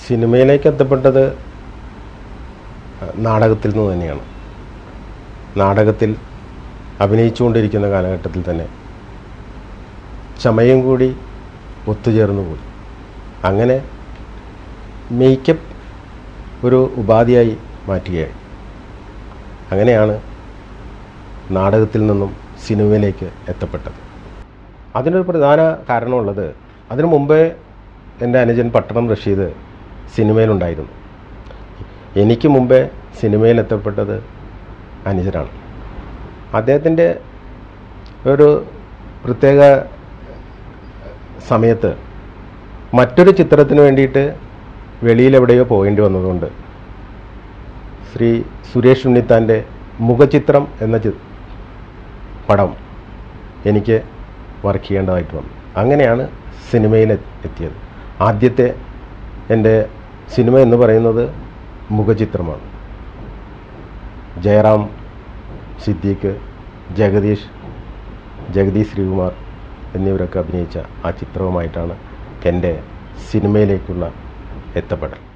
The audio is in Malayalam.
സിനിമയിലേക്ക് എത്തപ്പെട്ടത് നാടകത്തിൽ നിന്ന് തന്നെയാണ് നാടകത്തിൽ അഭിനയിച്ചുകൊണ്ടിരിക്കുന്ന കാലഘട്ടത്തിൽ തന്നെ ചമയം കൂടി ഒത്തുചേർന്നു പോയി അങ്ങനെ മേക്കപ്പ് ഒരു ഉപാധിയായി മാറ്റുകയായി അങ്ങനെയാണ് നാടകത്തിൽ നിന്നും സിനിമയിലേക്ക് എത്തപ്പെട്ടത് അതിനൊരു പ്രധാന കാരണമുള്ളത് അതിനു മുമ്പേ എൻ്റെ അനുജൻ പട്ടണം റഷീദ് സിനിമയിലുണ്ടായിരുന്നു എനിക്ക് മുമ്പേ സിനിമയിൽ എത്തപ്പെട്ടത് അനുജനാണ് അദ്ദേഹത്തിൻ്റെ ഒരു പ്രത്യേക സമയത്ത് മറ്റൊരു ചിത്രത്തിന് വേണ്ടിയിട്ട് വെളിയിലെവിടെയോ പോകേണ്ടി വന്നതുകൊണ്ട് ശ്രീ സുരേഷ് ഉണ്ണിത്താൻ്റെ മുഖചിത്രം എന്ന ചി പടം എനിക്ക് വർക്ക് ചെയ്യേണ്ടതായിട്ട് വന്നു അങ്ങനെയാണ് സിനിമയിൽ എ- എത്തിയത് ആദ്യത്തെ എൻ്റെ സിനിമ എന്ന് പറയുന്നത് മുഖചിത്രമാണ് ജയറാം സിദ്ദീഖ് ജഗദീഷ് ജഗദീഷ് ശ്രീകുമാർ എന്നിവരൊക്കെ അഭിനയിച്ച ആ ചിത്രവുമായിട്ടാണ് എൻ്റെ സിനിമയിലേക്കുള്ള എത്തപ്പെടൽ